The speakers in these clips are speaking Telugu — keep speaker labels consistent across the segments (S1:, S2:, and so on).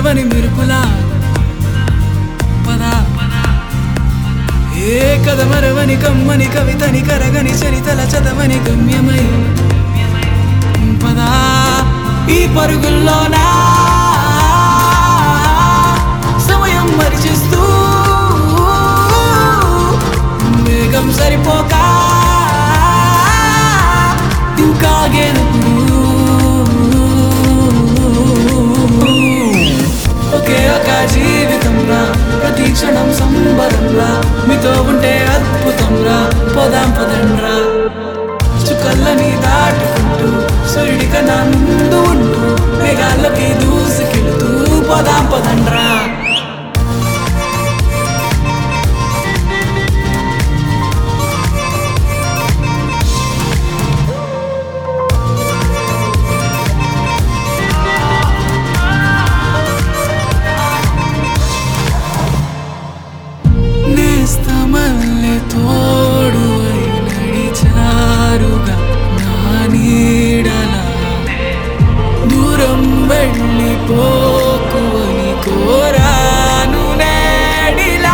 S1: మెరవని మెరుపులా పద ఏ కథ మరవని కమ్మని కవితని కరగని చరితల చదవని గమ్యమై పదా ఈ పరుగుల్లోనా సమయం మరిచిస్తూ వేగం సరిపోక ఇంకా గెలుపు ఒకే ఒక జీవితంరా ప్రతి క్షణం సంబరంరా మీతో ఉంటే అద్భుతంరా పోదాం పదండ్రా చుక్కల్లని దాటుకుంటూ సూర్యుడి కన్నా ముందు ఉంటూ మేఘాల్లోకి దూసుకెళ్తూ పోదాం పదండ్రా నేస్తమల్లె తోడు అయి నడిచారుగా నా నీడలా దూరం వెళ్ళిపోకు అని కోరాను నేడిలా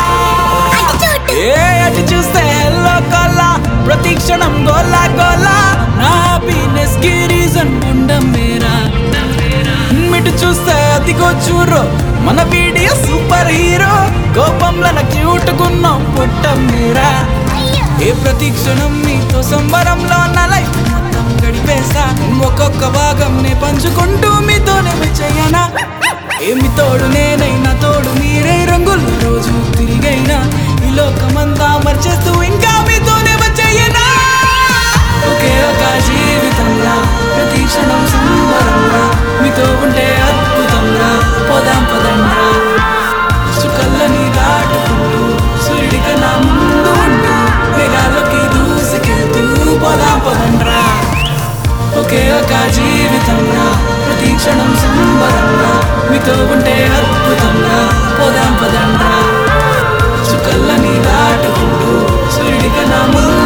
S1: ఏ అటు చూస్తే ఎల్లో కొల్లా ప్రతి క్షణం గోలా గోలా నా హ్యాపీనెస్ కి రీజన్ ఉండం మేరా మిటు చూస్తే అదిగో చూరు మన వీడియో సూపర్ హీరో కోపంలో నా క్యూట్ గున్నాం పుట్టం మీరా ఏ ప్రతి క్షణం మీతో సంబరంలో నా లైఫ్ మొత్తం గడిపేస్తా ఒక్కొక్క భాగం నే పంచుకుంటూ మీతోనే చెయ్యనా ఏమి తోడు నేనైనా తోడు మీరే రంగులు రోజు తిరిగైనా ఈ లోకమంతా మర్చేస్తూ ఇంకా మీతోనే వచ్చేయనా ఒకే ఒక జీవితంలా ప్రతి క్షణం సంబరంలా మీతో ఉంటే అద్భుతంలా పోదాం పదండ్రా చుక్కల్లని దాటుకుంటూ సూర్యుడి కన్నా ముందు ఉంటూ మేఘాల్లోకి దూసుకెళ్తూ పోదాం పదండ్రా ఒకే ఒక జీవితంలా ప్రతి క్షణం సంబరంలా మీతో ఉంటే అద్భుతంలా పోదాం పదండ్రా చుక్కల్లని దాటుకుంటూ సూర్యుడి కన్నా ముందు